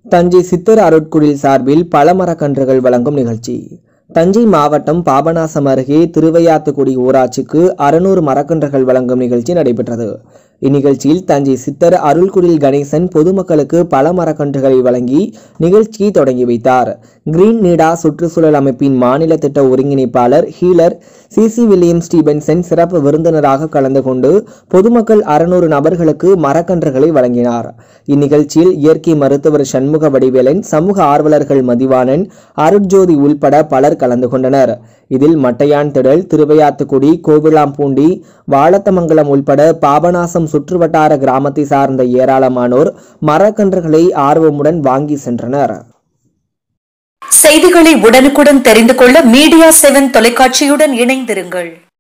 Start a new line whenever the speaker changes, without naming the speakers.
தஞ்சை சித்தர் அருட்குடில் சார்பில் பல மரக்கன்றுகள் வழங்கும் நிகழ்ச்சி தஞ்சை மாவட்டம் பாபநாசம் அருகே திருவையாத்துக்குடி ஊராட்சிக்கு அறுநூறு மரக்கன்றுகள் வழங்கும் நிகழ்ச்சி நடைபெற்றது இந்நிகழ்ச்சியில் தஞ்சை சித்தர் அருள்குடில் கணேசன் பொதுமக்களுக்கு பல மரக்கன்றுகளை வழங்கி நிகழ்ச்சியை தொடங்கி வைத்தார் கிரீன் நீடா சுற்றுச்சூழல் அமைப்பின் மாநில திட்ட ஒருங்கிணைப்பாளர் ஹீலர் சிசி வில்லியம் ஸ்டீபன்சன் சிறப்பு விருந்தினராக கலந்து கொண்டு பொதுமக்கள் அறுநூறு நபர்களுக்கு மரக்கன்றுகளை வழங்கினார் இந்நிகழ்ச்சியில் இயற்கை மருத்துவர் சண்முக வடிவேலன் சமூக ஆர்வலர்கள் மதிவாணன் அருட்ஜோதி உள்பட பலர் கலந்து கொண்டனர் இதில் மட்டையான் திடல் திருவையாத்துக்குடி கோவிலாம்பூண்டி வாழத்தமங்கலம் உள்பட பாபநாசம் சுற்றுவட்டார கிராமத்தை சார்ந்த ஏராளமானோர் மரக்கன்றுகளை ஆர்வமுடன் வாங்கி சென்றனர்
செய்திகளை உடனுக்குடன் தெரிந்து கொள்ள மீடியா செவன் தொலைக்காட்சியுடன் இணைந்திருங்கள்